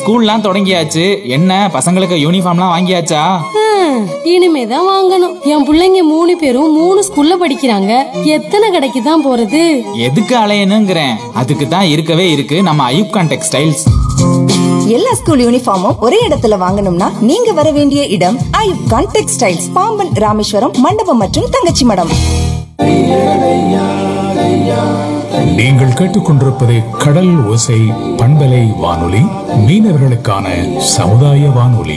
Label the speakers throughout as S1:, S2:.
S1: ஸ்கூல்லாம் தொடங்கியாச்சு என்ன பசங்களுக்கு யூனிஃபார்ம்லாம் வாங்கியாச்சா
S2: ஹம், இனிமேதான் வாங்கணும் என் புள்ளைங்க மூணு பேரும் மூணு ஸ்கூல்ல படிக்கிறாங்க எத்தனை கடைக்கு தான் போறது
S1: எதுக்கு அலையணுங்கிறேன் அதுக்கு தான் இருக்கவே இருக்கு நம்ம ஐயூப்கான் டெக்ஸ்டைல்ஸ்
S3: எல்லா ஸ்கூல் யூனிஃபார்மும் ஒரே இடத்துல வாங்கணும்னா நீங்க வர வேண்டிய இடம் ஐயூப் கான் டெக்ஸ்டைல்ஸ் பாம்பன் ராமேஸ்வரம் மண்டபம் மற்றும் தங்கச்சி மடம்
S4: நீங்கள் கேட்டுக்கொண்டிருப்பது கடல் ஓசை பண்பலை வானொலி மீனவர்களுக்கான சமுதாய வானொலி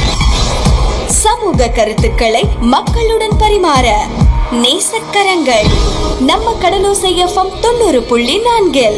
S5: சமூக கருத்துக்களை மக்களுடன் பரிமாற நேசக்கரங்கள் நம்ம கடலோசை எஃப்எம் தொண்ணூறு புள்ளி நான்கில்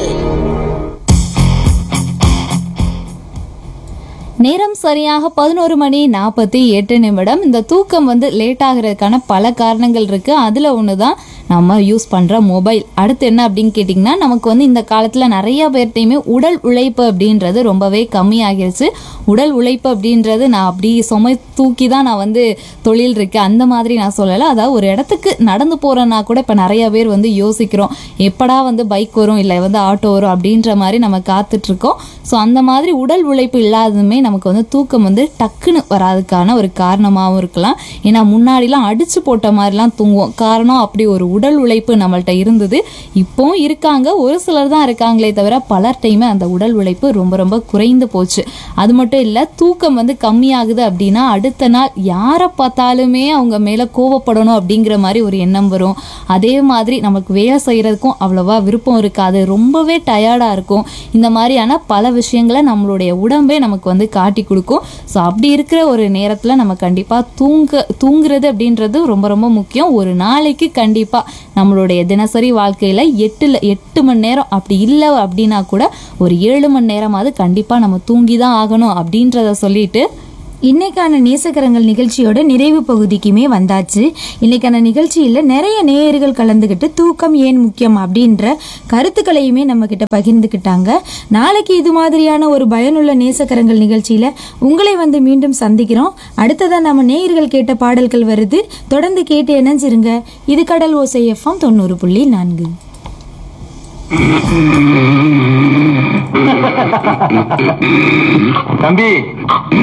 S6: நேரம் சரியாக பதினோரு மணி நாற்பத்தி எட்டு நிமிடம் இந்த தூக்கம் வந்து லேட் ஆகிறதுக்கான பல காரணங்கள் இருக்கு அதுல ஒன்று தான் நம்ம யூஸ் பண்ற மொபைல் அடுத்து என்ன அப்படின்னு கேட்டிங்கன்னா நமக்கு வந்து இந்த காலத்துல நிறைய பேர்ட்டையுமே உடல் உழைப்பு அப்படின்றது ரொம்பவே கம்மியாகிருச்சு உடல் உழைப்பு அப்படின்றது நான் அப்படி சுமை தூக்கி தான் நான் வந்து தொழில் இருக்கு அந்த மாதிரி நான் சொல்லலை அதாவது ஒரு இடத்துக்கு நடந்து போறேன்னா கூட இப்போ நிறைய பேர் வந்து யோசிக்கிறோம் எப்படா வந்து பைக் வரும் இல்லை வந்து ஆட்டோ வரும் அப்படின்ற மாதிரி நம்ம காத்துட்டு இருக்கோம் ஸோ அந்த மாதிரி உடல் உழைப்பு இல்லாததுமே நமக்கு வந்து தூக்கம் வந்து டக்குன்னு வராதுக்கான ஒரு காரணமாகவும் இருக்கலாம் ஏன்னா முன்னாடிலாம் அடிச்சு போட்ட மாதிரிலாம் தூங்குவோம் காரணம் அப்படி ஒரு உடல் உழைப்பு நம்மள்ட்ட இருந்தது இப்போவும் இருக்காங்க ஒரு சிலர் தான் இருக்காங்களே தவிர பலர்ட்டையுமே அந்த உடல் உழைப்பு ரொம்ப ரொம்ப குறைந்து போச்சு அது மட்டும் இல்லை தூக்கம் வந்து கம்மியாகுது அப்படின்னா அடுத்த நாள் யாரை பார்த்தாலுமே அவங்க மேலே கோவப்படணும் அப்படிங்கிற மாதிரி ஒரு எண்ணம் வரும் அதே மாதிரி நமக்கு வேலை செய்கிறதுக்கும் அவ்வளோவா விருப்பம் இருக்காது ரொம்பவே டயர்டாக இருக்கும் இந்த மாதிரியான பல விஷயங்களை நம்மளுடைய உடம்பே நமக்கு வந்து காட்டி கொடுக்கும் ஸோ அப்படி இருக்கிற ஒரு நேரத்தில் நம்ம கண்டிப்பாக தூங்க தூங்குறது அப்படின்றது ரொம்ப ரொம்ப முக்கியம் ஒரு நாளைக்கு கண்டிப்பாக நம்மளுடைய தினசரி வாழ்க்கையில் எட்டுல எட்டு மணி நேரம் அப்படி இல்லை அப்படின்னா கூட ஒரு ஏழு மணி நேரமாவது கண்டிப்பாக நம்ம தூங்கி தான் ஆகணும் அப்படின்றத சொல்லிட்டு
S7: இன்னைக்கான நேசக்கரங்கள் நிகழ்ச்சியோட நிறைவு பகுதிக்குமே வந்தாச்சு இன்னைக்கான நிகழ்ச்சியில் நிறைய நேயர்கள் கலந்துக்கிட்டு தூக்கம் ஏன் முக்கியம் அப்படின்ற கருத்துக்களையுமே நம்ம கிட்ட பகிர்ந்துக்கிட்டாங்க நாளைக்கு இது மாதிரியான ஒரு பயனுள்ள நேசக்கரங்கள் நிகழ்ச்சியில உங்களை வந்து மீண்டும் சந்திக்கிறோம் அடுத்ததா நம்ம நேயர்கள் கேட்ட பாடல்கள் வருது தொடர்ந்து கேட்டு இணைஞ்சிருங்க இது கடல் ஓசை எஃப்எம் தொண்ணூறு புள்ளி நான்கு
S8: தம்பி